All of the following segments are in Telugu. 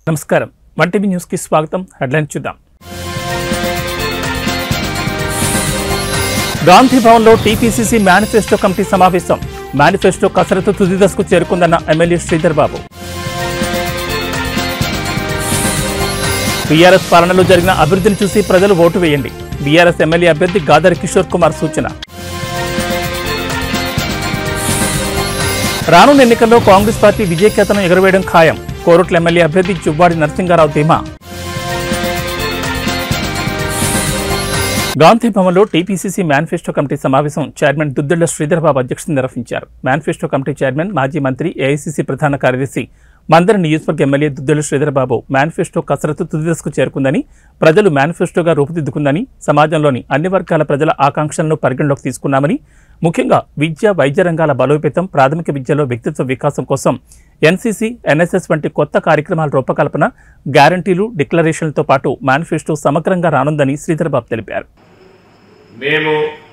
నమస్కారం వన్ టీవీ న్యూస్కి స్వాగతం హెడ్లైన్ చూద్దాం గాంధీ భవన్లో టీపీసీసీ మేనిఫెస్టో కమిటీ సమావేశం మేనిఫెస్టో కసరత్తు తుది దశకు చేరుకుందన్న ఎమ్మెల్యే శ్రీధర్ బాబు బీఆర్ఎస్ పాలనలో జరిగిన అభివృద్ధిని చూసి ప్రజలు ఓటు వేయండి బీఆర్ఎస్ ఎమ్మెల్యే అభ్యర్థి గాదరి కిషోర్ కుమార్ సూచన రానున్న ఎన్నికల్లో కాంగ్రెస్ పార్టీ విజయకేతనం ఎగురవేయడం ఖాయం కోరుట్ల ఎమ్మెల్యే అభ్యర్థి చువ్వాడి నరసింగారావు ధీమా గాంధీ భవన్లో టీపీసీసీ మేనిఫెస్టో కమిటీ సమావేశం చైర్మన్ దుద్దెళ్ల శ్రీధర్ బాబు అధ్యక్షతన నిర్వహించారు మేనిఫెస్టో కమిటీ చైర్మన్ మాజీ మంత్రి ఏఐసీసీ ప్రధాన కార్యదర్శి మందర నియోజకవర్గ ఎమ్మెల్యే దుద్దెళ్ల శ్రీధర్ బాబు మేనిఫెస్టో కసరత్తు తుది దశకు చేరుకుందని ప్రజలు మేనిఫెస్టోగా రూపుదిద్దుకుందని సమాజంలోని అన్ని వర్గాల ప్రజల ఆకాంక్షలను పరిగణలోకి తీసుకున్నామని ముఖ్యంగా విద్య వైద్య రంగాల బలోపేతం ప్రాథమిక విద్యలో వ్యక్తిత్వ వికాసం కోసం ఎన్సీసీ ఎన్ఎస్ఎస్ వంటి కొత్త కార్యక్రమాల రూపకల్పన గ్యారంటీలు డిక్లరేషన్లతో పాటు మేనిఫెస్టో సమగ్రంగా రానుందని శ్రీధర్ బాబు తెలిపారు మేము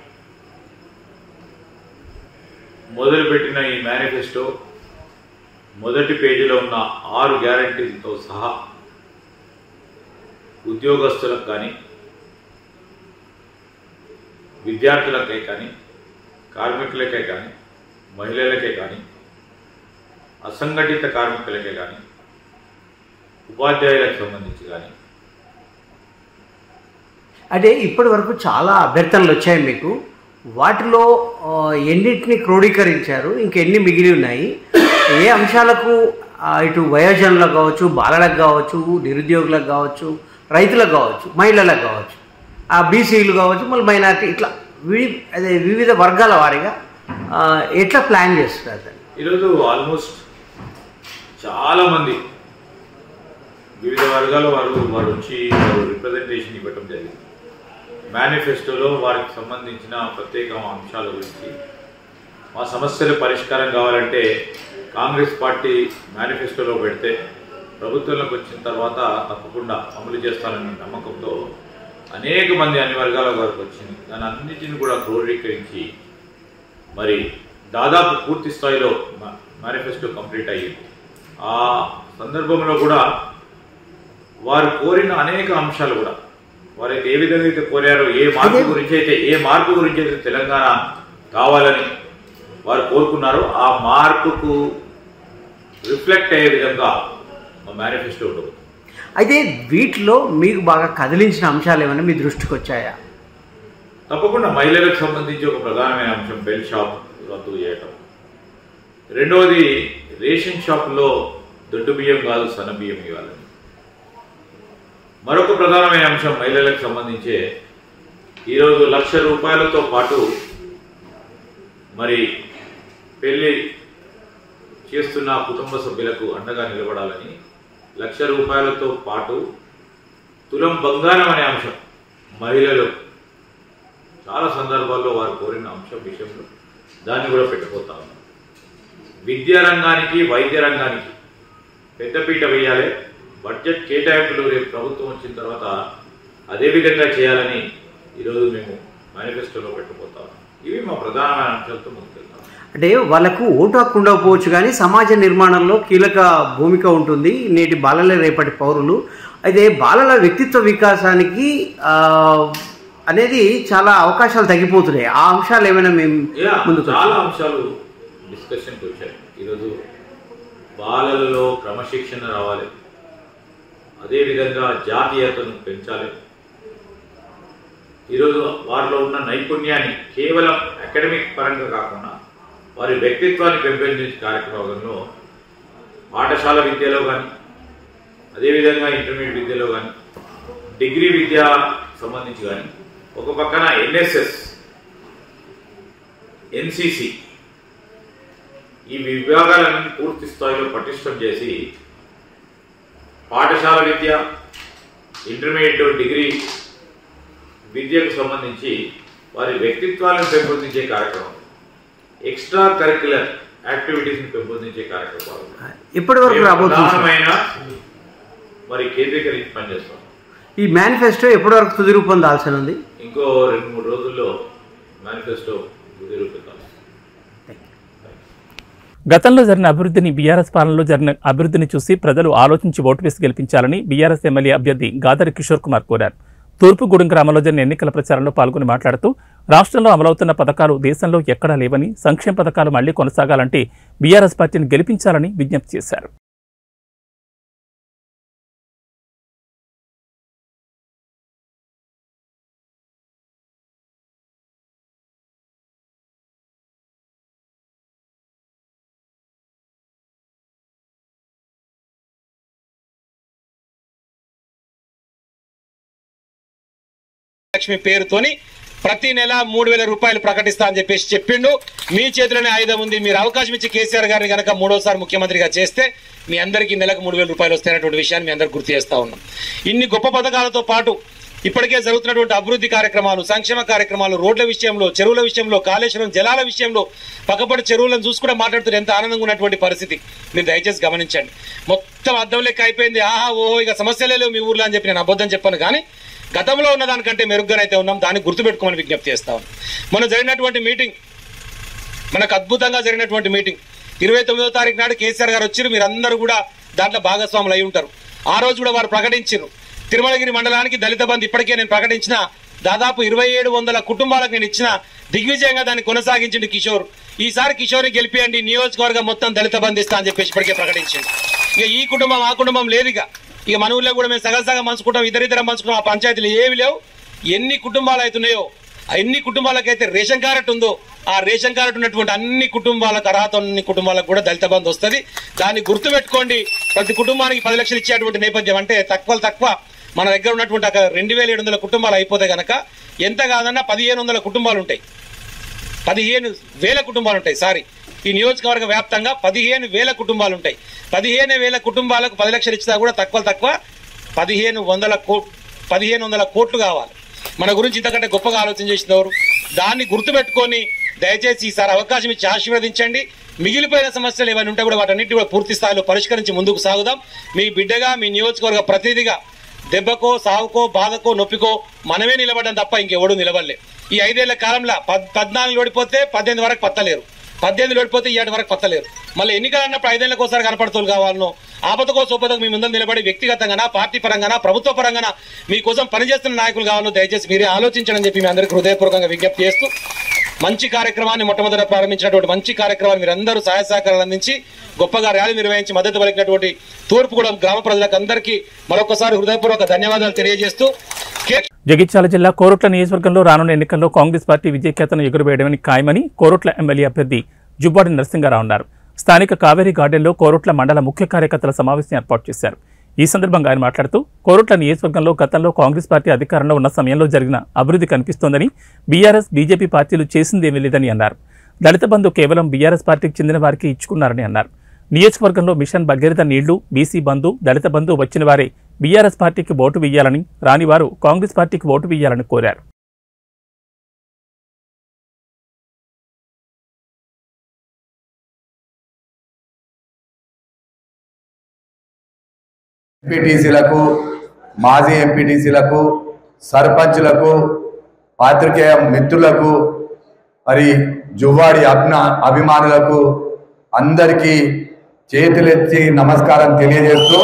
మొదలుపెట్టిన ఈ మేనిఫెస్టో మొదటి పేజీలో ఉన్న ఆరు గ్యారంటీలతో సహా ఉద్యోగస్తులకు కానీ విద్యార్థులకే కానీ కార్మికులకే కానీ మహిళలకే కానీ అసంఘటిత కార్మికులకే కానీ ఉపాధ్యాయులకు సంబంధించి కానీ అంటే ఇప్పటి వరకు చాలా అభ్యర్థనలు వచ్చాయి మీకు వాటిలో ఆ, ఎన్నింటిని క్రోడీకరించారు ఇంకెన్ని మిగిలి ఉన్నాయి ఏ అంశాలకు ఆ, ఇటు వయోజనులకు కావచ్చు బాలలకు కావచ్చు నిరుద్యోగులకు కావచ్చు రైతులకు కావచ్చు మహిళలకు కావచ్చు ఆ బీసీలు కావచ్చు మళ్ళీ మైనార్టీ ఇట్లా వి అదే వివిధ వర్గాల వారీగా ఆ, ఎట్లా ప్లాన్ చేస్తున్నారు దాన్ని ఈరోజు ఆల్మోస్ట్ చాలా మంది వివిధ వర్గాల వారు వారు వచ్చి వారు రిప్రజెంటేషన్ ఇవ్వటం జరిగింది మేనిఫెస్టోలో వారికి సంబంధించిన ప్రత్యేక అంశాల గురించి మా సమస్యల పరిష్కారం కావాలంటే కాంగ్రెస్ పార్టీ మేనిఫెస్టోలో పెడితే ప్రభుత్వంలోకి వచ్చిన తర్వాత తప్పకుండా అమలు చేస్తారనే నమ్మకంతో అనేక మంది అన్ని వర్గాల వారికి వచ్చింది దాని అన్నిటిని కూడా క్రోడీకరించి మరి దాదాపు పూర్తి స్థాయిలో మా- మేనిఫెస్టో కంప్లీట్ అయ్యింది ఆ సందర్భంలో కూడా వారు కోరిన అనేక అంశాలు కూడా వారైతే ఏ విధంగా అయితే కోరారో ఏ మార్పు అదే- గురించి అయితే ఏ మార్పు గురించి అయితే తెలంగాణ కావాలని వారు కోరుకున్నారో ఆ మార్పుకు రిఫ్లెక్ట్ అయ్యే విధంగా మా మేనిఫెస్టో ఉంటుంది అయితే వీటిలో మీకు బాగా కదిలించిన అంశాలు ఏమైనా మీ దృష్టికి వచ్చాయా తప్పకుండా మహిళలకు సంబంధించి ఒక ప్రధానమైన అంశం బెల్ షాప్ రద్దు చేయటం రెండవది రేషన్ షాపులో దొడ్డు బియ్యం కాదు సన్న బియ్యం ఇవ్వాలని మరొక ప్రధానమైన అంశం మహిళలకు సంబంధించే ఈరోజు లక్ష రూపాయలతో పాటు మరి పెళ్లి చేస్తున్న కుటుంబ సభ్యులకు అండగా నిలబడాలని లక్ష రూపాయలతో పాటు తులం బంగారం అనే అంశం మహిళలు చాలా సందర్భాల్లో వారు కోరిన అంశం విషయంలో దాన్ని కూడా పెట్టబోతా ఉన్నాం విద్యా రంగానికి వైద్య రంగానికి పెద్దపీట వేయాలి బడ్జెట్ కేటాయింపులు రేపు ప్రభుత్వం వచ్చిన తర్వాత అదే విధంగా చేయాలని ఈరోజు మేము మేనిఫెస్టోలో పెట్టబోతా ఉన్నాం ఇవి మా ప్రధానమైన అంశాలతో ముందుకెళ్తాం అంటే వాళ్ళకు ఓటు హక్కు ఉండకపోవచ్చు కానీ సమాజ నిర్మాణంలో కీలక భూమిక ఉంటుంది నేటి బాలలే రేపటి పౌరులు అయితే బాలల వ్యక్తిత్వ వికాసానికి ఆ, అనేది చాలా అవకాశాలు తగ్గిపోతున్నాయి ఆ అంశాలు ఏమైనా మేము యా, ముందుకు చాలా అంశాలు డిస్కషన్కి వచ్చాయి ఈరోజు బాలలలో క్రమశిక్షణ రావాలి అదేవిధంగా జాతీయతను పెంచాలి ఈరోజు వారిలో ఉన్న నైపుణ్యాన్ని కేవలం అకాడమిక్ పరంగా కాకుండా వారి వ్యక్తిత్వాన్ని పెంపొందించే కార్యక్రమంలో పాఠశాల విద్యలో కానీ అదేవిధంగా ఇంటర్మీడియట్ విద్యలో కానీ డిగ్రీ విద్య సంబంధించి కానీ ఒక పక్కన ఎన్ఎస్ఎస్ ఎన్సిసి ఈ విభాగాలన్నీ పూర్తి స్థాయిలో పటిష్టం చేసి పాఠశాల విద్య ఇంటర్మీడియట్ డిగ్రీ విద్యకు సంబంధించి వారి వ్యక్తిత్వాలను పెంపొందించే కార్యక్రమం ఎక్స్ట్రా కరిక్యులర్ యాక్టివిటీస్ని పెంపొందించే కార్యక్రమాలు ఇప్పటి వరకు మేము రాబోతుంది సార్. ప్రధానమైన మరి కేంద్రీకరించి పనిచేస్తాం ఈ మేనిఫెస్టో ఎప్పటి వరకు తుది రూపం దాల్సిన ఉంది ఇంకో రెండు మూడు రోజుల్లో మేనిఫెస్టో రూపొందాలి గతంలో జరిగిన అభివృద్ధిని బీఆర్ఎస్ పాలనలో జరిగిన అభివృద్ధిని చూసి ప్రజలు ఆలోచించి ఓటు వేసి గెలిపించాలని బీఆర్ఎస్ ఎమ్మెల్యే అభ్యర్థి గాదరి కిషోర్ కుమార్ కోరారు తూర్పుగూడెం గ్రామంలో జరిగిన ఎన్నికల ప్రచారంలో పాల్గొని మాట్లాడుతూ రాష్ట్రంలో అమలవుతున్న పథకాలు దేశంలో ఎక్కడా లేవని సంక్షేమ పథకాలు మళ్లీ కొనసాగాలంటే బీఆర్ఎస్ పార్టీని గెలిపించాలని విజ్ఞప్తి చేశారు లక్ష్మి పేరుతోని ప్రతి నెల మూడు వేల రూపాయలు ప్రకటిస్తా అని చెప్పేసి చెప్పిండు మీ చేతిలోనే ఆయుధం ఉంది మీరు అవకాశం ఇచ్చి కేసీఆర్ గారిని కనుక మూడోసారి ముఖ్యమంత్రిగా చేస్తే మీ అందరికీ నెలకు మూడు వేల రూపాయలు వస్తాయనేటువంటి విషయాన్ని మీ అందరికి గుర్తు చేస్తా ఉన్నాం ఇన్ని గొప్ప పథకాలతో పాటు ఇప్పటికే జరుగుతున్నటువంటి అభివృద్ధి కార్యక్రమాలు సంక్షేమ కార్యక్రమాలు రోడ్ల విషయంలో చెరువుల విషయంలో కాళేశ్వరం జలాల విషయంలో పక్కపడి చెరువులను చూసి కూడా మాట్లాడుతున్న ఎంత ఆనందంగా ఉన్నటువంటి పరిస్థితి మీరు దయచేసి గమనించండి మొత్తం అద్దం లెక్క అయిపోయింది ఆహా ఓహో ఇక సమస్యలే లేవు మీ ఊర్లో అని చెప్పి నేను అబద్ధం చెప్పాను కానీ గతంలో ఉన్న దానికంటే మెరుగ్గానైతే ఉన్నాం దాన్ని గుర్తుపెట్టుకోమని విజ్ఞప్తి చేస్తా ఉన్నాం మొన్న జరిగినటువంటి మీటింగ్ మనకు అద్భుతంగా జరిగినటువంటి మీటింగ్ ఇరవై తొమ్మిదో తారీఖు నాడు కేసీఆర్ గారు వచ్చారు మీరందరూ కూడా దాంట్లో భాగస్వాములు అయి ఉంటారు ఆ రోజు కూడా వారు ప్రకటించారు తిరుమలగిరి మండలానికి దళిత బంధు ఇప్పటికే నేను ప్రకటించిన దాదాపు ఇరవై ఏడు వందల కుటుంబాలకు నేను ఇచ్చిన దిగ్విజయంగా దాన్ని కొనసాగించింది కిషోర్ ఈసారి కిషోర్ని గెలిపియండి నియోజకవర్గం మొత్తం దళిత బంధు ఇస్తా అని చెప్పేసి ఇప్పటికే ప్రకటించింది ఇక ఈ కుటుంబం ఆ కుటుంబం లేదు ఇక ఇక మన ఊళ్ళో కూడా మేము సగం సగం పంచుకుంటాం ఇద్దరిద్దరం పంచుకుంటాం ఆ పంచాయతీలు ఏవి లేవు ఎన్ని కుటుంబాలు అవుతున్నాయో ఆ ఎన్ని కుటుంబాలకైతే రేషన్ కార్డు ఉందో ఆ రేషన్ కార్డు ఉన్నటువంటి అన్ని కుటుంబాలకు అర్హత ఉన్న కుటుంబాలకు కూడా దళిత బంధు వస్తుంది దాన్ని గుర్తుపెట్టుకోండి ప్రతి కుటుంబానికి పది లక్షలు ఇచ్చేటువంటి నేపథ్యం అంటే తక్కువ తక్కువ మన దగ్గర ఉన్నటువంటి ఒక రెండు వేల ఏడు వందల కుటుంబాలు అయిపోతే గనక ఎంత కాదన్నా పదిహేను వందల కుటుంబాలు ఉంటాయి పదిహేను వేల కుటుంబాలు ఉంటాయి సారీ ఈ నియోజకవర్గ వ్యాప్తంగా పదిహేను వేల కుటుంబాలు ఉంటాయి పదిహేను వేల కుటుంబాలకు పది లక్షలు ఇచ్చినా కూడా తక్కువ తక్కువ పదిహేను వందల కో పదిహేను వందల కోట్లు కావాలి మన గురించి ఇంతకంటే గొప్పగా ఆలోచన చేసినవారు దాన్ని గుర్తుపెట్టుకొని దయచేసి ఈసారి అవకాశం ఇచ్చి ఆశీర్వదించండి మిగిలిపోయిన సమస్యలు ఏమైనా ఉంటే కూడా వాటన్నిటి కూడా పూర్తి స్థాయిలో పరిష్కరించి ముందుకు సాగుదాం మీ బిడ్డగా మీ నియోజకవర్గ ప్రతినిధిగా దెబ్బకో సావుకో బాధకో నొప్పికో మనమే నిలబడడం తప్ప ఇంకెవడు నిలబడలే ఈ ఐదేళ్ల కాలంలో పద్ పద్నాలుగు ఓడిపోతే పద్దెనిమిది వరకు పత్తలేరు పద్దెనిమిది ఓడిపోతే ఏడు వరకు పత్తలేరు మళ్ళీ ఎన్నికలు అన్నప్పుడు ఐదేళ్లకు ఒకసారి కనపడుతూ కావాలనో ఆపదకో సోపదకు మీ ముందు నిలబడి వ్యక్తిగతంగానా పార్టీ పరంగానా ప్రభుత్వ పరంగానా మీకోసం పనిచేస్తున్న నాయకులు కావాలో దయచేసి మీరే ఆలోచించడం చెప్పి మీ అందరికీ హృదయపూర్వకంగా విజ్ఞప్తి చేస్తూ మంచి కార్యక్రమాన్ని మొట్టమొదట ప్రారంభించినటువంటి మంచి కార్యక్రమాన్ని మీరందరూ సహాయ సహకారాలు అందించి గొప్పగా ర్యాలీ నిర్వహించి మద్దతు పలికినటువంటి తూర్పుగూడెం గ్రామ ప్రజలకు అందరికీ మరొకసారి హృదయపూర్వక ధన్యవాదాలు తెలియజేస్తూ కె జగిత్యాల జిల్లా కోరుట్ల నియోజకవర్గంలో రానున్న ఎన్నికల్లో కాంగ్రెస్ పార్టీ విజయకేతను ఎగురవేయడమని ఖాయమని కోరుట్ల ఎమ్మెల్యే అభ్యర్థి జుబ్బాడి నరసింగారావు అన్నారు స్థానిక కావేరీ గార్డెన్లో కోరుట్ల మండల ముఖ్య కార్యకర్తల సమావేశం ఏర్పాటు చేశారు ఈ సందర్భంగా ఆయన మాట్లాడుతూ కోరుట్ల నియోజకవర్గంలో గతంలో కాంగ్రెస్ పార్టీ అధికారంలో ఉన్న సమయంలో జరిగిన అభివృద్ధి కనిపిస్తోందని బీఆర్ఎస్ బీజేపీ పార్టీలు చేసిందేమీ లేదని అన్నారు దళిత బంధు కేవలం బీఆర్ఎస్ పార్టీకి చెందిన వారికి ఇచ్చుకున్నారని అన్నారు నియోజకవర్గంలో మిషన్ భగీరథ నీళ్లు బీసీ బంధు దళిత బంధు వచ్చిన వారే బీఆర్ఎస్ పార్టీకి ఓటు వేయాలని రాని వారు కాంగ్రెస్ పార్టీకి ఓటు వేయాలని కోరారు ఎంపీటీసీలకు మాజీ ఎంపీటీసీలకు సర్పంచులకు పాత్రికేయ మిత్రులకు మరి జువ్వాడి అభినా అభిమానులకు అందరికీ చేతులెత్తి నమస్కారం తెలియజేస్తూ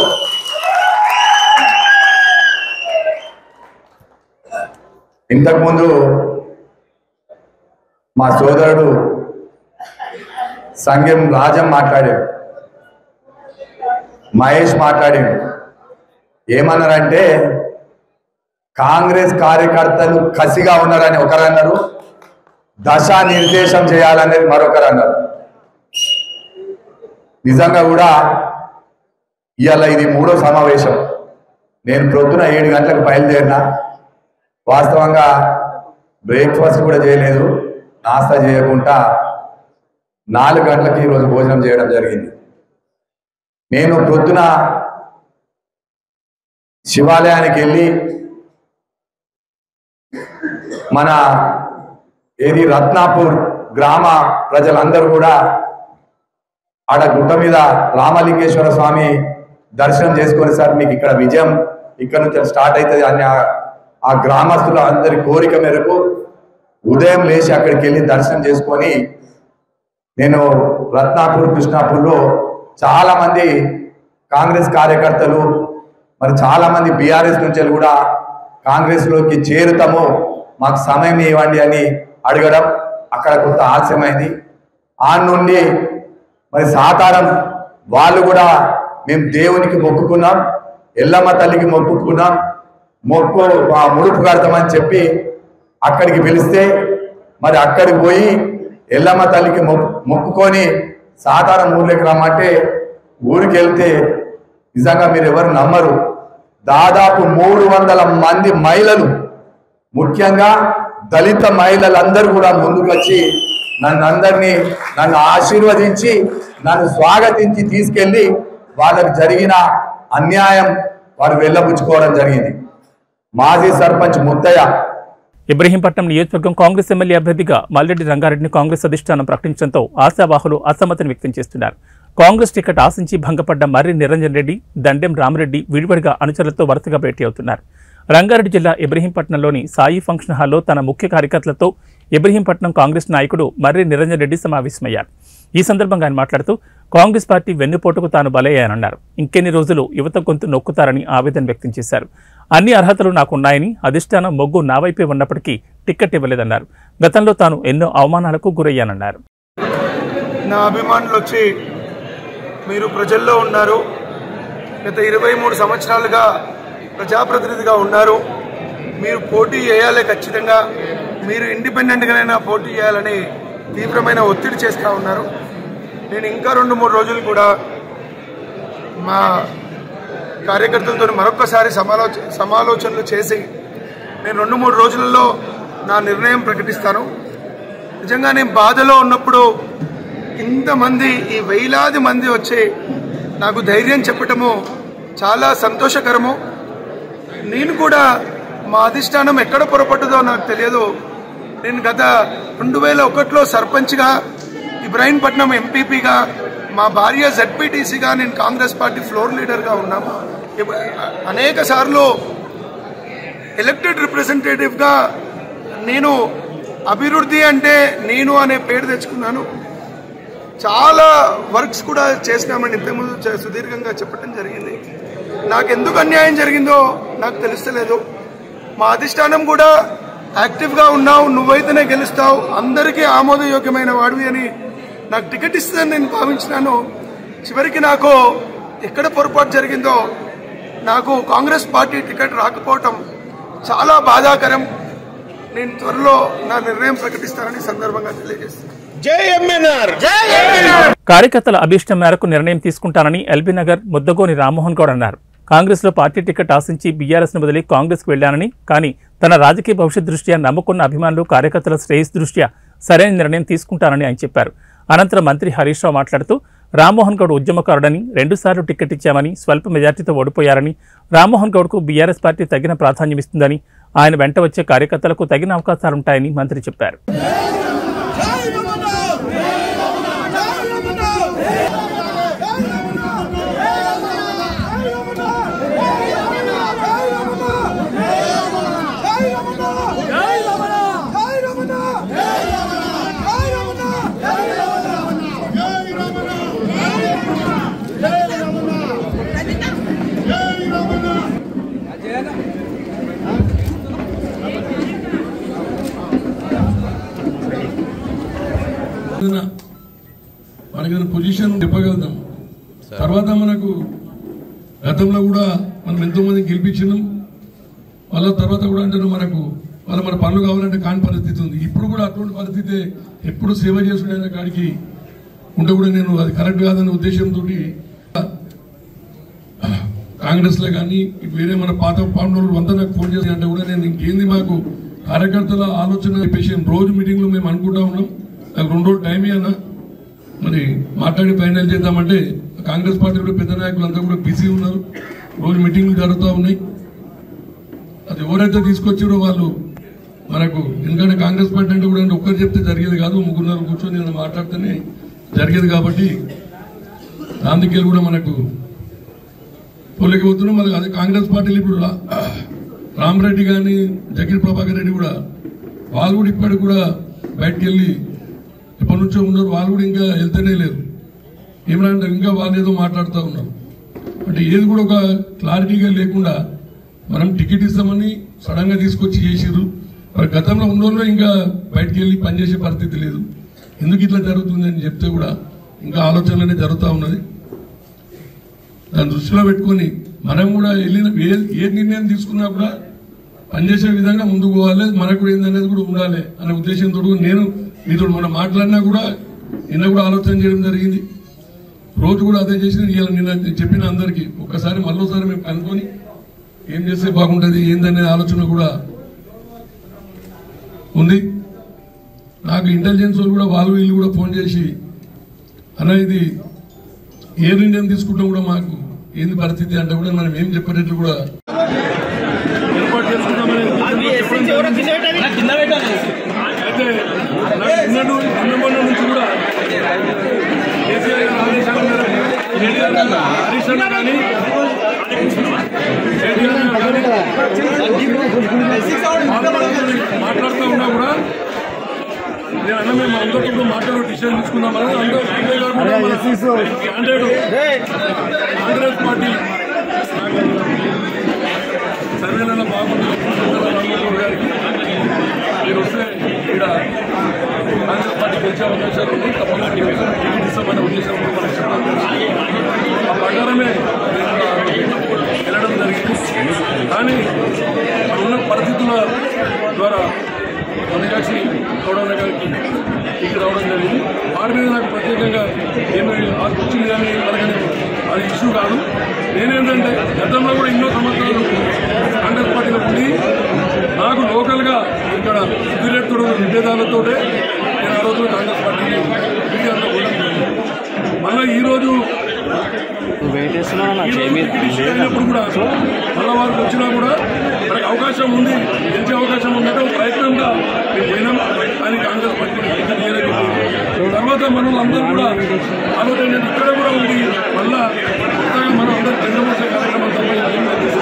ఇంతకుముందు మా సోదరుడు సంఘం రాజం మాట్లాడాడు మహేష్ మాట్లాడాడు ఏమన్నారంటే కాంగ్రెస్ కార్యకర్తలు కసిగా ఉన్నారని ఒకరు అన్నారు దశా నిర్దేశం చేయాలనేది మరొకరు అన్నారు నిజంగా కూడా ఇవాళ ఇది మూడో సమావేశం నేను ప్రొద్దున ఏడు గంటలకు బయలుదేరిన వాస్తవంగా బ్రేక్ఫాస్ట్ కూడా చేయలేదు నాస్తా చేయకుండా నాలుగు గంటలకి ఈరోజు భోజనం చేయడం జరిగింది నేను ప్రొద్దున శివాలయానికి వెళ్ళి మన ఏది రత్నాపూర్ గ్రామ ప్రజలందరూ కూడా ఆడ గుట్ట మీద రామలింగేశ్వర స్వామి దర్శనం చేసుకొని సార్ మీకు ఇక్కడ విజయం ఇక్కడ నుంచి స్టార్ట్ అవుతుంది అని ఆ- ఆ గ్రామస్తుల అందరి కోరిక మేరకు ఉదయం లేచి అక్కడికి వెళ్ళి దర్శనం చేసుకొని నేను రత్నాపూర్ కృష్ణాపూర్లో చాలా మంది కాంగ్రెస్ కార్యకర్తలు మరి చాలా మంది బీఆర్ఎస్ నుంచి కూడా కాంగ్రెస్లోకి చేరుతాము మాకు సమయం ఇవ్వండి అని అడగడం అక్కడ కొంత ఆలస్యమైంది ఆ నుండి మరి సాతారం వాళ్ళు కూడా మేము దేవునికి మొక్కుకున్నాం ఎల్లమ్మ తల్లికి మొక్కుకున్నాం మొక్కు ఆ ముడుపు కడతామని చెప్పి అక్కడికి పిలిస్తే మరి అక్కడికి పోయి ఎల్లమ్మ తల్లికి మొక్కు మొక్కుకొని సాతారం ఊర్లోకి రమ్మంటే ఊరికి వెళ్తే నిజంగా మీరు ఎవరు నమ్మరు దాదాపు మూడు వందల మంది మహిళలు ముఖ్యంగా దళిత మహిళలందరూ కూడా ముందుకు వచ్చి నన్ను అందరినీ నన్ను ఆశీర్వదించి నన్ను స్వాగతించి తీసుకెళ్లి వాళ్ళకి జరిగిన అన్యాయం వారు వెళ్ళబుచ్చుకోవడం జరిగింది మాజీ సర్పంచ్ ముత్తయ్య ఇబ్రహీంపట్నం నియోజకవర్గం కాంగ్రెస్ ఎమ్మెల్యే అభ్యర్థిగా మల్లెడ్డి రంగారెడ్డిని కాంగ్రెస్ అధిష్టానం ప్రకటించడంతో ఆశావాహులు అసమ్మతిని వ్యక్తం చేస్తున్నారు కాంగ్రెస్ టికెట్ ఆశించి భంగపడ్డ మర్రి నిరంజన్ రెడ్డి దండెం రామరెడ్డి విడివడిగా అనుచరులతో వరుసగా భేటీ అవుతున్నారు రంగారెడ్డి జిల్లా ఇబ్రహీంపట్నంలోని సాయి ఫంక్షన్ హాల్లో తన ముఖ్య కార్యకర్తలతో ఇబ్రహీంపట్నం కాంగ్రెస్ నాయకుడు మర్రి నిరంజన్ రెడ్డి సమావేశమయ్యారు ఈ సందర్భంగా ఆయన మాట్లాడుతూ కాంగ్రెస్ పార్టీ వెన్నుపోటుకు తాను బలయ్యానన్నారు ఇంకెన్ని రోజులు యువత గొంతు నొక్కుతారని ఆవేదన వ్యక్తం చేశారు అన్ని అర్హతలు నాకున్నాయని అధిష్టానం మొగ్గు నా వైపే ఉన్నప్పటికీ టిక్కెట్ ఇవ్వలేదన్నారు గతంలో తాను ఎన్నో అవమానాలకు గురయ్యానన్నారు నా అభిమానులు వచ్చి మీరు ప్రజల్లో ఉన్నారు గత ఇరవై మూడు సంవత్సరాలుగా ప్రజాప్రతినిధిగా ఉన్నారు మీరు పోటీ చేయాలి ఖచ్చితంగా మీరు ఇండిపెండెంట్గానైనా పోటీ చేయాలని తీవ్రమైన ఒత్తిడి చేస్తూ ఉన్నారు నేను ఇంకా రెండు మూడు రోజులు కూడా మా కార్యకర్తలతో మరొక్కసారి సమాలోచ సమాలోచనలు చేసి నేను రెండు మూడు రోజులలో నా నిర్ణయం ప్రకటిస్తాను నిజంగా నేను బాధలో ఉన్నప్పుడు ఇంతమంది ఈ వేలాది మంది వచ్చి నాకు ధైర్యం చెప్పటము చాలా సంతోషకరము నేను కూడా మా అధిష్టానం ఎక్కడ పొరపడ్డదో నాకు తెలియదు నేను గత రెండు వేల ఒకటిలో సర్పంచ్గా ఇబ్రాహీంపట్నం ఎంపీపీగా మా భార్య జెడ్పీటీసీగా నేను కాంగ్రెస్ పార్టీ ఫ్లోర్ లీడర్గా ఉన్నాము ఇప్- అనేక సార్లు ఎలక్టెడ్ రిప్రజెంటేటివ్గా నేను అభివృద్ధి అంటే నేను అనే పేరు తెచ్చుకున్నాను చాలా వర్క్స్ కూడా చేసినామని ఇంతకుముందు చ- సుదీర్ఘంగా చెప్పడం జరిగింది నాకు ఎందుకు అన్యాయం జరిగిందో నాకు తెలుస్తలేదు మా అధిష్టానం కూడా యాక్టివ్గా ఉన్నావు నువ్వైతేనే గెలుస్తావు అందరికీ ఆమోదయోగ్యమైన వాడివి అని నాకు టికెట్ ఇస్తుందని నేను భావించినాను చివరికి నాకు ఎక్కడ పొరపాటు జరిగిందో నాకు కాంగ్రెస్ పార్టీ టికెట్ రాకపోవటం చాలా బాధాకరం నేను త్వరలో నా నిర్ణయం ప్రకటిస్తానని ఈ సందర్భంగా తెలియజేస్తాను కార్యకర్తల అభీష్టం మేరకు నిర్ణయం తీసుకుంటానని ఎల్బీ నగర్ ముద్దగోని రామ్మోహన్ గౌడ్ అన్నారు కాంగ్రెస్లో పార్టీ టికెట్ ఆశించి బీఆర్ఎస్ను వదిలి కాంగ్రెస్కు వెళ్లానని కానీ తన రాజకీయ భవిష్యత్ దృష్ట్యా నమ్ముకున్న అభిమానులు కార్యకర్తల శ్రేయస్ దృష్ట్యా సరైన నిర్ణయం తీసుకుంటానని ఆయన చెప్పారు అనంతరం మంత్రి హరీష్ రావు మాట్లాడుతూ రామ్మోహన్ గౌడ్ ఉద్యమకారుడని రెండుసార్లు టికెట్ ఇచ్చామని స్వల్ప మెజార్టీతో ఓడిపోయారని రామ్మోహన్ గౌడ్కు బీఆర్ఎస్ పార్టీ తగిన ప్రాధాన్యం ఇస్తుందని ఆయన వెంట వచ్చే కార్యకర్తలకు తగిన అవకాశాలుంటాయని మంత్రి చెప్పారు ఏదైనా మనకి ఏదైనా పొజిషన్ చెప్పగలుగుతాం తర్వాత మనకు గతంలో కూడా మనం ఎంతో మంది గెలిపించినాం వాళ్ళ తర్వాత కూడా అంటే మనకు వాళ్ళ మన పనులు కావాలంటే కాని పరిస్థితి ఉంది ఇప్పుడు కూడా అటువంటి పరిస్థితి ఎప్పుడు సేవ చేసుకునే కాడికి ఉంటే కూడా నేను అది కరెక్ట్ కాదనే ఉద్దేశంతో కాంగ్రెస్ లో కానీ వేరే మన పాత పాండవులు అంతా నాకు ఫోన్ చేసి అంటే కూడా నేను ఇంకేంది మాకు కార్యకర్తల ఆలోచన చెప్పేసి రోజు మీటింగ్ లో మేము అనుకుంటా ఉన్నాం నాకు రెండు రోజులు టైం అన్నా మరి మాట్లాడి ఫైనల్ చేద్దామంటే కాంగ్రెస్ పార్టీ కూడా పెద్ద నాయకులు అంతా కూడా బిజీ ఉన్నారు రోజు మీటింగ్లు జరుగుతూ ఉన్నాయి అది ఎవరైతే తీసుకొచ్చారో వాళ్ళు మనకు ఎందుకంటే కాంగ్రెస్ పార్టీ అంటే కూడా ఒక్కరు చెప్తే జరిగేది కాదు ముగ్గురున్నర కూర్చొని నేను మాట్లాడితేనే జరిగేది కాబట్టి అందుకే కూడా మనకు తొలికి పోతున్నాం మనకు అదే కాంగ్రెస్ పార్టీలు ఇప్పుడు రా- రామరెడ్డి కానీ జగన్ ప్రభాకర్ రెడ్డి కూడా వాళ్ళు కూడా ఇప్పటికి కూడా బయటకు వెళ్ళి ఎప్పటి నుంచో ఉన్నారు వాళ్ళు కూడా ఇంకా వెళ్తేనే లేరు ఏమన్నా ఇంకా వాళ్ళు ఏదో మాట్లాడుతూ ఉన్నారు అంటే ఏది కూడా ఒక క్లారిటీగా లేకుండా మనం టికెట్ ఇస్తామని సడన్ గా తీసుకొచ్చి చేసిర్రు మరి గతంలో ఉన్నోళ్ళు ఇంకా బయటికి వెళ్ళి పనిచేసే పరిస్థితి లేదు ఎందుకు ఇట్లా జరుగుతుంది అని చెప్తే కూడా ఇంకా ఆలోచనలనే జరుగుతూ ఉన్నది దాన్ని దృష్టిలో పెట్టుకొని మనం కూడా వెళ్ళిన ఏ- ఏ నిర్ణయం తీసుకున్నా కూడా పనిచేసే విధంగా ముందుకు పోవాలి మనకు కూడా ఏందనేది కూడా ఉండాలి అనే ఉద్దేశంతో నేను మీతో మనం మాట్లాడినా కూడా నిన్న కూడా ఆలోచన చేయడం జరిగింది రోజు కూడా అదే చేసిన ఇవాళ నిన్న చెప్పిన అందరికీ ఒక్కసారి మళ్ళోసారి మేము కనుక్కొని ఏం చేస్తే బాగుంటుంది ఏందనే ఆలోచన కూడా ఉంది నాకు ఇంటెలిజెన్స్ వాళ్ళు కూడా వాళ్ళు వీళ్ళు కూడా ఫోన్ చేసి అన్న ఇది ఏ నిర్ణయం తీసుకుంటాం కూడా మాకు ఏంది పరిస్థితి అంటే కూడా మనం ఏం చెప్పేటట్టు కూడా ఏర్పాటు చేసుకుంటామని చెప్పడం జరిగింది. అయితే నాకు నిన్నటి నిన్న మొన్న నుంచి కూడా కేసీఆర్ గారి ఆదేశాల మేరకు కేటీఆర్ గారు హరీష్ అన్న కానీ కేటీఆర్ గారు కానీ మాట్లాడుతూ ఉన్నా కూడా నేను అన్న మేము అందరితో కూడా మాట్లాడే డిసిషన్ తీసుకుందామని అందరూ వెంకయ్య గారు కూడా మన క్యాండిడేట్ కాంగ్రెస్ పార్టీ సర్వేలలో బాగుంది రామ్మోహన్ గారికి మీరు వస్తే ఇక్కడ కాంగ్రెస్ పార్టీ గెలిచే అవకాశాలు ఉన్నాయి తప్పకుండా టికెట్ ఇస్తామనే ఉద్దేశం కూడా మనకు చెప్పడం జరిగింది. ఆ ప్రకారమే నేను కూడా వెళ్ళడం జరిగింది కానీ ఇక్కడ ఉన్న పరిస్థితుల ద్వారా మణిగాక్షి గౌడన్న గారికి టికెట్ రావడం జరిగింది వారి మీద నాకు ప్రత్యేకంగా ఏమీ వాళ్ళకి వచ్చింది కానీ మనకని అది ఇష్యూ కాదు నేనేంటంటే గతంలో కూడా ఎన్నో సంవత్సరాలు కాంగ్రెస్ పార్టీలో ఉండి నాకు లోకల్గా ఇక్కడ సుధీరెడ్తుడు విభేదాలతోటే నేను ఆ రోజు కాంగ్రెస్ పార్టీని విజయాల్లో మళ్ళీ ఈ రోజు అయినప్పుడు కూడా మళ్ళా వారికి వచ్చినా కూడా మనకు అవకాశం ఉంది గెలిచే అవకాశం ఉందంటే ఒక ప్రయత్నంగా మేము పోయినాం కానీ కాంగ్రెస్ పార్టీ ఇంకా తీయలేకపోయింది తర్వాత మనం అందరూ కూడా ఆలోచన ఏంటంటే ఇక్కడ కూడా ఉంది మళ్ళా కొత్తగా మనం అందరూ చంద్రమోసే కార్యక్రమం తప్ప ఏం లేదు.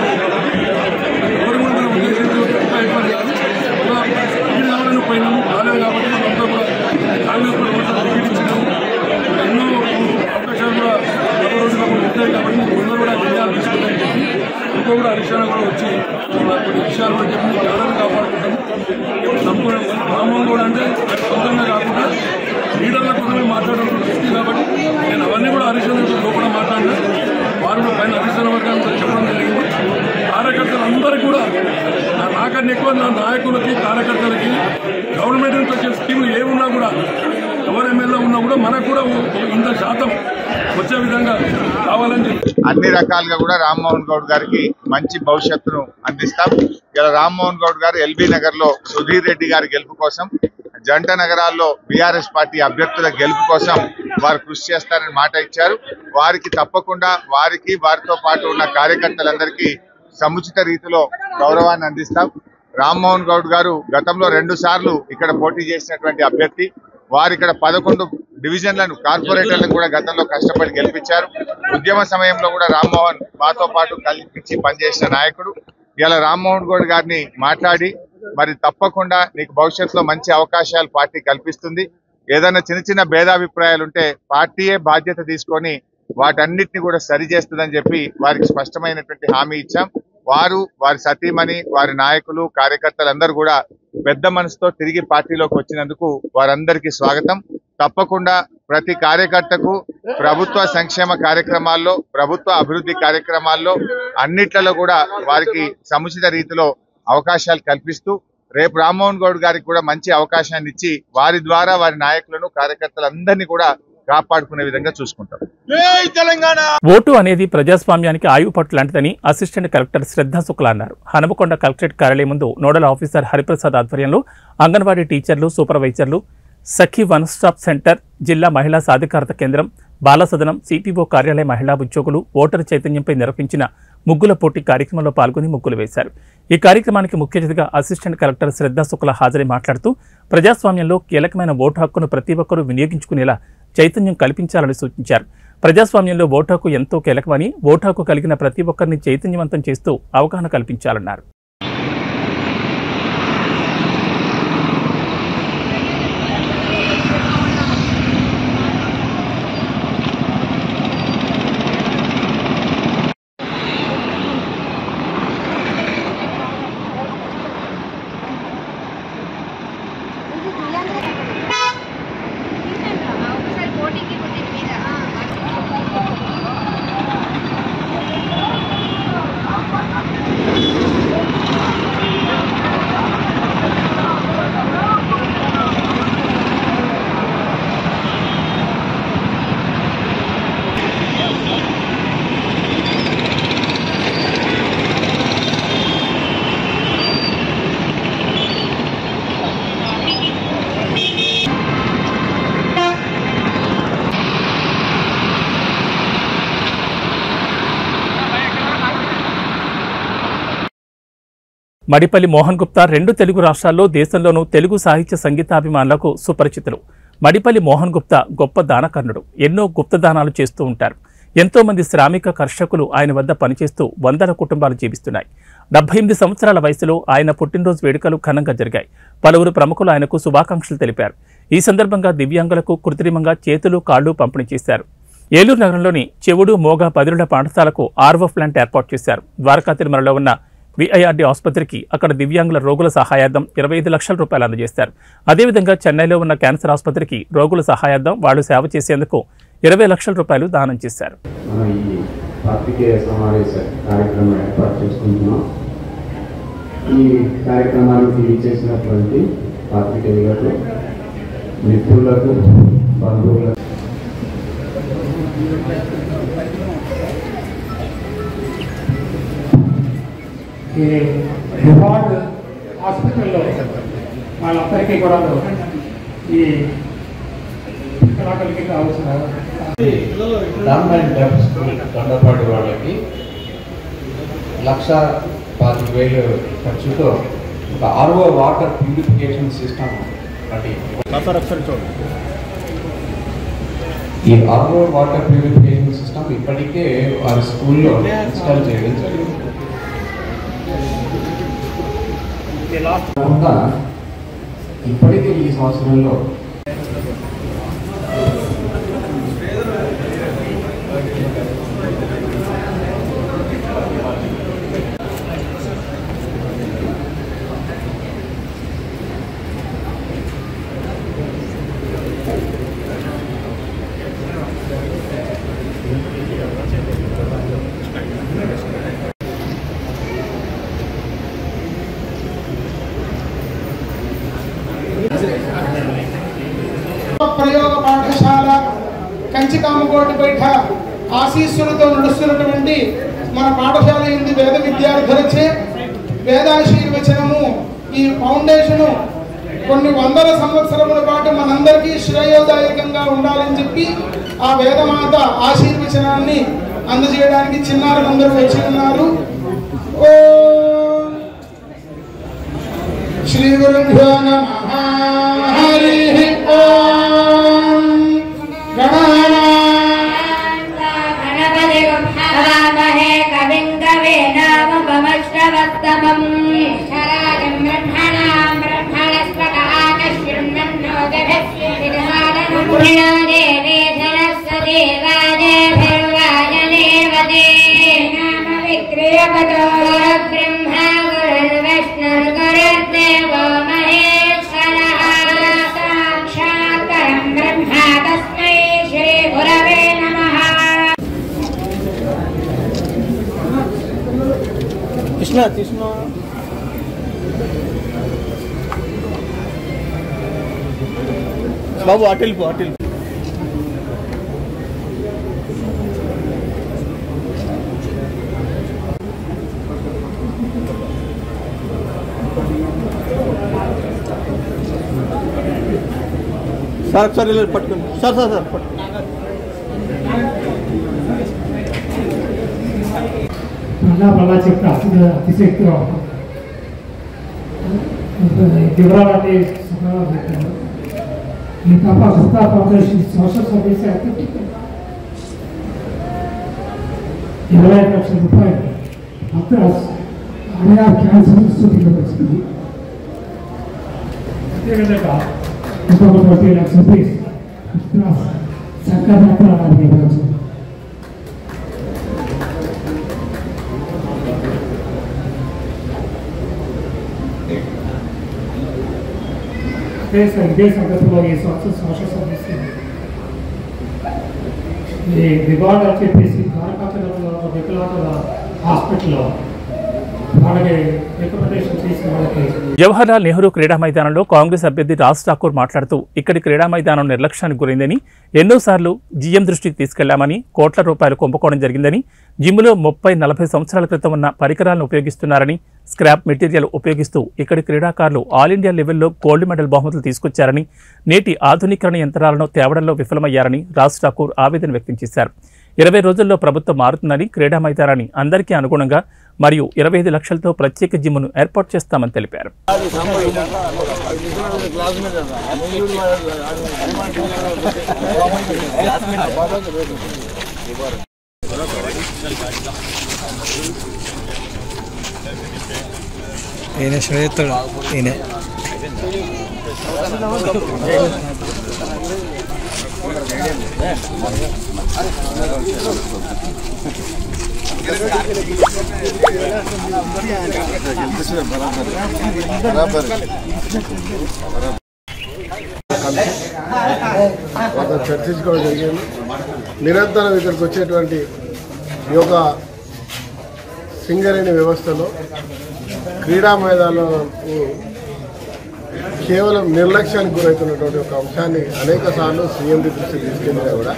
ఎవరు కూడా మనం ఉద్దేశించి తప్ప ఇబ్బంది కాదు ఒక టికెట్ కావాలని పోయినాము రాలేదు కాబట్టి మనంతా కూడా కాంగ్రెస్ పార్టీ టికెట్ ఇచ్చినాము ఎన్నో అవకాశాలు కూడా గత రోజుల్లో కూడా ఉంటాయి కాబట్టి ముందు కూడా నిర్ణయాలు తీసుకుంటామని చెప్పి ఇంకో కూడా హరిశాన కూడా వచ్చి నాకు కొన్ని విషయాలు కూడా చెప్పి జ్ఞానాన్ని కాపాడుకుంటాం సంపూర్ణ గ్రామం కూడా అంటే సొంతంగా కాకుండా లీడర్ల కోసమే మాట్లాడడం వ్యక్తి కాబట్టి నేను అవన్నీ కూడా హరిశాన లోపల మాట్లాడినా వారు కూడా పైన హరిశాన వర్గానికి చెప్పడం జరిగింది కార్యకర్తలు అందరికీ కూడా నా- నాకన్నా ఎక్కువ నా నాయకులకి కార్యకర్తలకి గవర్నమెంట్ నుంచి వచ్చే స్కీములు ఏమున్నా కూడా ఎవరు ఎమ్మెల్యే ఉన్నా కూడా మనకు కూడా ఒక ఇంత శాతం వచ్చే విధంగా కావాలని చెప్పి అన్ని రకాలుగా కూడా రామ్మోహన్ గౌడ్ గారికి మంచి భవిష్యత్తును అందిస్తాం ఇలా రామ్మోహన్ గౌడ్ గారు ఎల్బీ నగర్ లో సుధీర్ రెడ్డి గారి గెలుపు కోసం జంట నగరాల్లో బీఆర్ఎస్ పార్టీ అభ్యర్థుల గెలుపు కోసం వారు కృషి చేస్తారని మాట ఇచ్చారు వారికి తప్పకుండా వారికి వారితో పాటు ఉన్న కార్యకర్తలందరికీ సముచిత రీతిలో గౌరవాన్ని అందిస్తాం రామ్మోహన్ గౌడ్ గారు గతంలో రెండు సార్లు ఇక్కడ పోటీ చేసినటువంటి అభ్యర్థి వారు ఇక్కడ పదకొండు డివిజన్లను కార్పొరేటర్లను కూడా గతంలో కష్టపడి గెలిపించారు ఉద్యమ సమయంలో కూడా రామ్మోహన్ మాతో పాటు కల్పించి పనిచేసిన నాయకుడు ఇలా రామ్మోహన్ గౌడ్ గారిని మాట్లాడి మరి తప్పకుండా నీకు భవిష్యత్తులో మంచి అవకాశాలు పార్టీ కల్పిస్తుంది ఏదైనా చిన్న చిన్న భేదాభిప్రాయాలు ఉంటే పార్టీయే బాధ్యత తీసుకొని వాటన్నిటిని కూడా సరి చేస్తుందని చెప్పి వారికి స్పష్టమైనటువంటి హామీ ఇచ్చాం వారు వారి సతీమణి వారి నాయకులు కార్యకర్తలందరూ కూడా పెద్ద మనసుతో తిరిగి పార్టీలోకి వచ్చినందుకు వారందరికీ స్వాగతం తప్పకుండా ప్రతి కార్యకర్తకు ప్రభుత్వ సంక్షేమ కార్యక్రమాల్లో ప్రభుత్వ అభివృద్ధి కార్యక్రమాల్లో అన్నిట్లలో కూడా వారికి సముచిత రీతిలో అవకాశాలు కల్పిస్తూ రేపు రామ్మోహన్ గౌడ్ గారికి కూడా మంచి అవకాశాన్ని ఇచ్చి వారి ద్వారా వారి నాయకులను కార్యకర్తలందరినీ కూడా కాపాడుకునే విధంగా చూసుకుంటాం ఓటు అనేది ప్రజాస్వామ్యానికి ఆయువుపట్టు లాంటిదని అసిస్టెంట్ కలెక్టర్ శ్రద్ధా శుక్లా అన్నారు హనుమకొండ కలెక్టరేట్ కార్యాలయం ముందు నోడల్ ఆఫీసర్ హరిప్రసాద్ ఆధ్వర్యంలో అంగన్వాడీ టీచర్లు సూపర్వైజర్లు సఖీ వన్ స్టాప్ సెంటర్ జిల్లా మహిళా సాధికారత కేంద్రం బాలసదనం సిపిఓ కార్యాలయ మహిళా ఉద్యోగులు ఓటరు చైతన్యంపై నిర్వహించిన ముగ్గుల పోటీ కార్యక్రమంలో పాల్గొని ముగ్గులు వేశారు ఈ కార్యక్రమానికి ముఖ్య అతిథిగా అసిస్టెంట్ కలెక్టర్ శ్రద్ధా శుక్లా హాజరై మాట్లాడుతూ ప్రజాస్వామ్యంలో కీలకమైన ఓటు హక్కును ప్రతి ఒక్కరూ వినియోగించుకునేలా చైతన్యం కల్పించాలని సూచించారు ప్రజాస్వామ్యంలో ఓటు హక్కు ఎంతో కీలకమని ఓటు హక్కు కలిగిన ప్రతి ఒక్కరిని చైతన్యవంతం చేస్తూ అవగాహన కల్పించాలన్నారు మడిపల్లి మోహన్ గుప్తా రెండు తెలుగు రాష్ట్రాల్లో దేశంలోనూ తెలుగు సాహిత్య సంగీతాభిమానులకు సుపరిచితులు మడిపల్లి మోహన్ గుప్తా గొప్ప దానకర్ణుడు ఎన్నో గుప్త దానాలు చేస్తూ ఉంటారు ఎంతో మంది శ్రామిక కర్షకులు ఆయన వద్ద పనిచేస్తూ వందల కుటుంబాలు జీవిస్తున్నాయి డెబ్బై ఎనిమిది సంవత్సరాల వయసులో ఆయన పుట్టినరోజు వేడుకలు ఘనంగా జరిగాయి పలువురు ప్రముఖులు ఆయనకు శుభాకాంక్షలు తెలిపారు ఈ సందర్భంగా దివ్యాంగులకు కృత్రిమంగా చేతులు కాళ్లు పంపిణీ చేశారు ఏలూరు నగరంలోని చెవుడు మోగ పదిరుల పాఠశాలకు ఆర్వో ప్లాంట్ ఏర్పాటు చేశారు ద్వారకా తిరుమలలో ఉన్న విఐఆర్డీ ఆసుపత్రికి అక్కడ దివ్యాంగుల రోగుల సహాయార్థం ఇరవై ఐదు లక్షల రూపాయలు అందజేశారు అదేవిధంగా చెన్నైలో ఉన్న క్యాన్సర్ ఆసుపత్రికి రోగుల సహాయార్థం వాళ్ళు సేవ చేసేందుకు ఇరవై లక్షల రూపాయలు దానం చేశారు మనం ఈ పాత్రికేయ సమావేశ కార్యక్రమం ఏర్పాటు చేసుకుంటున్నాం ఈ కార్యక్రమానికి ఇచ్చేసినటువంటి పాత్రికేయులకు మిత్రులకు బంధువులకు ఈ రివార్డ్ హాస్పిటల్లో వాళ్ళందరికీ కూడా ఈ కళాకారులకి కావాల్సిన డమ్ అండ్ డబ్స్ కొండపాటి వాళ్ళకి లక్ష పాతిక వేలు ఖర్చుతో ఒక ఆర్ఓ వాటర్ ప్యూరిఫికేషన్ సిస్టమ్ ఒకటి ఈ ఆర్ఓ వాటర్ ప్యూరిఫికేషన్ సిస్టమ్ ఇప్పటికే వారి స్కూల్లో ఇన్స్టాల్ చేయడం జరిగింది కాకుండా ఇప్పటికే ఈ సంవత్సరంలో ప్రయోగ పాఠశాల కంచికామకోటిపేట ఆశీస్సులతో నడుస్తున్నటువంటి మన పాఠశాల ఇంది వేద విద్యార్థులచే వేదాశీర్వచనము ఈ ఫౌండేషను కొన్ని వందల సంవత్సరముల పాటు మనందరికీ శ్రేయోదాయకంగా ఉండాలని చెప్పి ఆ వేదమాత ఆశీర్వచనాన్ని అందజేయడానికి చిన్నారులందరూ వచ్చి ఉన్నారు ఓం శ్రీ గురుభ్యో నమః హరి ఓం गणपतिगुहामहे कविं कवेनामुपमश्रवस्तमम् शराजं ब्रह्मणां ब्रह्मणस्पदाकशृण्वन्नोदभिर्विधानमुनिना देवे धनस्य देवादेभिर्वाजनेवते नाम विक्रियपतो गुरुब्रह्मा गुरुर्विष्णुर्गुरुर्देवो महेश्वरः साक्षात् परं ब्रह्मा तस्मै श्रीगुरवे नमः కృష్ణ కృష్ణ బాబు అటిల్ పో అటిల్ సార్ ఒకసారి ఇలా పట్టుకోండి సార్ సార్ సార్ పట్టుకోండి మళ్ళా మళ్ళా చెప్తే అతి అతిశక్తిగా ఉంటుంది వివరాలన్నీ సుఖంగా పెట్టారు ఈ తప్ప Gupta foundation social service activity ఇరవై ఐదు లక్షల రూపాయలు అంతా ఆయా క్యాన్సర్ స్థితిలోకి వచ్చింది అదేవిధంగా ఇంకొక ట్వంటీ లక్షల రూపీస్ సర్కార్ మాత్రం ఇవ్వచ్చు దేశ ఇదే సందర్భంలో ఈ సంవత్సరం సోషల్ సర్వీస్ ఈ రివార్డ్ అని చెప్పేసి కార్యకర్తలలో వికలాంగుల హాస్పిటల్లో వాళ్ళకి రికమెండేషన్ చేసిన వాళ్ళకి జవహర్లాల్ నెహ్రూ క్రీడా మైదానంలో కాంగ్రెస్ అభ్యర్థి రాజ్ ఠాకూర్ మాట్లాడుతూ ఇక్కడి క్రీడా మైదానం నిర్లక్ష్యానికి గురైందని ఎన్నోసార్లు జీఎం దృష్టికి తీసుకెళ్లామని కోట్ల రూపాయలు కుంభకోణం జరిగిందని జిమ్లో ముప్పై నలభై సంవత్సరాల క్రితం ఉన్న పరికరాలను ఉపయోగిస్తున్నారని స్క్రాప్ మెటీరియల్ ఉపయోగిస్తూ ఇక్కడి క్రీడాకారులు ఆల్ ఇండియా లెవెల్లో గోల్డ్ మెడల్ బహుమతులు తీసుకొచ్చారని నేటి ఆధునీకరణ యంత్రాలను తేవడంలో విఫలమయ్యారని రాజ్ ఠాకూర్ ఆవేదన వ్యక్తం చేశారు ఇరవై రోజుల్లో ప్రభుత్వం మారుతుందని క్రీడా మైదానాన్ని అందరికీ అనుగుణంగా మరియు ఇరవై ఐదు లక్షలతో ప్రత్యేక జిమ్ను ఏర్పాటు చేస్తామని తెలిపారు ఈయన శ్రేయత్తుడు ఈయన కొంత చర్చించుకోవడం జరిగింది నిరంతరం ఇక్కడికి వచ్చేటువంటి ఈ యొక్క సింగరేణి వ్యవస్థలో క్రీడా మైదానాలకు కేవలం నిర్లక్ష్యానికి గురవుతున్నటువంటి ఒక అంశాన్ని అనేక సార్లు సీఎం దృష్టికి తీసుకెళ్ళినా కూడా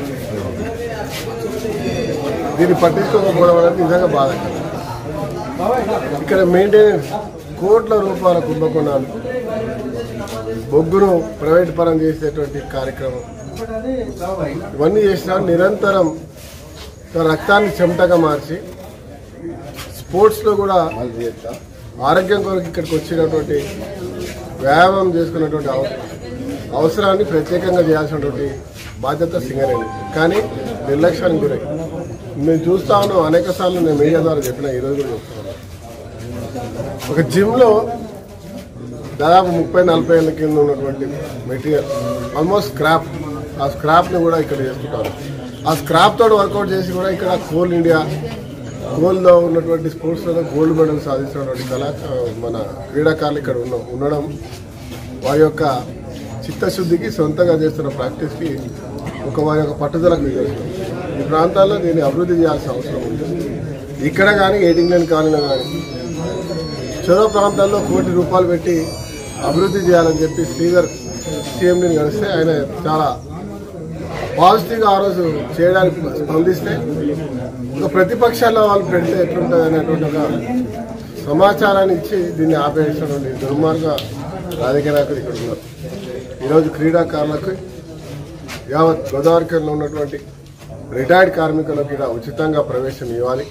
దీన్ని పట్టించుకోకపోవడం అనేది నిజంగా బాధాకరం ఇక్కడ మెయింటెనెన్స్ కోట్ల రూపాయల కుంభకోణాలు బొగ్గును ప్రైవేట్ పరం చేసేటువంటి కార్యక్రమం ఇవన్నీ చేసినా నిరంతరం తన రక్తాన్ని చెమటగా మార్చి స్పోర్ట్స్లో కూడా ఆరోగ్యం కొరకు ఇక్కడికి వచ్చినటువంటి వ్యాయామం చేసుకున్నటువంటి అవ- అవసరాన్ని ప్రత్యేకంగా చేయాల్సినటువంటి బాధ్యత సింగరేణి కానీ నిర్లక్ష్యానికి గురై మేము చూస్తా ఉన్నాం అనేక సార్లు నేను మీడియా ద్వారా చెప్పిన ఈరోజు కూడా చెప్తున్నాను ఒక జిమ్లో దాదాపు ముప్పై నలభై ఏళ్ళ కింద ఉన్నటువంటి మెటీరియల్ ఆల్మోస్ట్ స్క్రాప్ ఆ స్క్రాప్ని కూడా ఇక్కడ చేసుకుంటారు ఆ స్క్రాప్ తోటి వర్కౌట్ చేసి కూడా ఇక్కడ కోల్ ఇండియా కోల్లో ఉన్నటువంటి స్పోర్ట్స్లో గోల్డ్ మెడల్ సాధించినటువంటి కళా మన క్రీడాకారులు ఇక్కడ ఉన్న ఉండడం వారి యొక్క చిత్తశుద్ధికి సొంతంగా చేస్తున్న ప్రాక్టీస్కి ఒక వారి యొక్క పట్టుదలకు నిదర్శనం ఈ ప్రాంతాల్లో దీన్ని అభివృద్ధి చేయాల్సిన అవసరం ఉంది ఇక్కడ కానీ ఎయిటింగ్ లైన్ కాలనీలో కానీ చొరవ ప్రాంతాల్లో కోటి రూపాయలు పెట్టి అభివృద్ధి చేయాలని చెప్పి శ్రీధర్ సీఎంని కలిస్తే ఆయన చాలా పాజిటివ్గా ఆ రోజు చేయడానికి స్పందిస్తే ఒక ప్రతిపక్షాల్లో వాళ్ళు పెడితే ఎట్లుంటుంది అనేటువంటి ఒక సమాచారాన్ని ఇచ్చి దీన్ని ఆపేసినటువంటి దుర్మార్గ రాజకీయ నాయకులు ఇక్కడ ఉన్నారు ఈరోజు క్రీడాకారులకు యావత్ గోదావరికల్లో ఉన్నటువంటి రిటైర్డ్ కార్మికులకు ఇక్కడ ఉచితంగా ప్రవేశం ఇవ్వాలి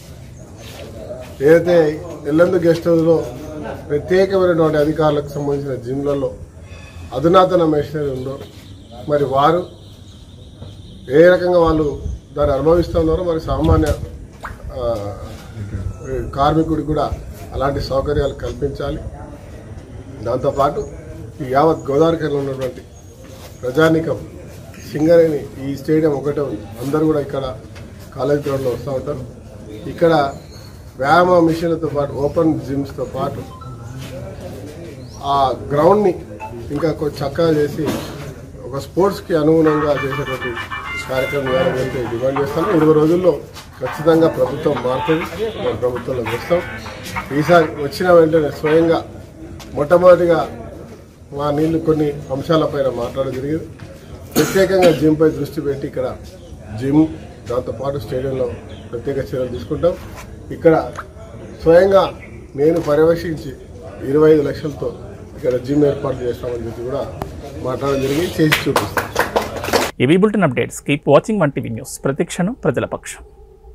ఏదైతే ఎల్లందు గెస్ట్ హౌస్లో ప్రత్యేకమైనటువంటి అధికారులకు సంబంధించిన జిమ్లలో అధునాతన మెషినరీ ఉందో మరి వారు ఏ రకంగా వాళ్ళు దాన్ని అనుభవిస్తున్నారో మరి సామాన్య ఆ, కార్మికుడికి కూడా అలాంటి సౌకర్యాలు కల్పించాలి దాంతోపాటు ఈ యావత్ గోదావరికలో ఉన్నటువంటి ప్రజానికం సింగరేణి ఈ స్టేడియం ఒకటే ఉంది అందరూ కూడా ఇక్కడ కాలేజ్ గ్రౌండ్లో వస్తూ ఉంటారు ఇక్కడ వ్యాయామ మిషన్లతో పాటు ఓపెన్ జిమ్స్తో పాటు ఆ గ్రౌండ్ని ఇంకా కొంచెం చక్కగా చేసి ఒక స్పోర్ట్స్కి అనుగుణంగా చేసేటువంటి కార్యక్రమం చేయాలని చెప్పి డిమాండ్ చేస్తాను ఇరవై రోజుల్లో ఖచ్చితంగా ప్రభుత్వం మారుతుంది మేము ప్రభుత్వంలో వస్తాం ఈసారి వచ్చిన వెంటనే స్వయంగా మొట్టమొదటిగా మా నీళ్లు కొన్ని అంశాలపైన మాట్లాడడం జరిగింది ప్రత్యేకంగా జిమ్పై దృష్టి పెట్టి ఇక్కడ జిమ్ దాంతోపాటు స్టేడియంలో ప్రత్యేక చర్యలు తీసుకుంటాం ఇక్కడ స్వయంగా నేను పర్యవేక్షించి ఇరవై ఐదు లక్షలతో ఇక్కడ జిమ్ ఏర్పాటు చేస్తామని చెప్పి కూడా మాట్లాడడం జరిగింది చేసి చూపిస్తాం ఇవి bulletin updates keep watching one TV news ప్రతిక్షణం ప్రజల పక్షం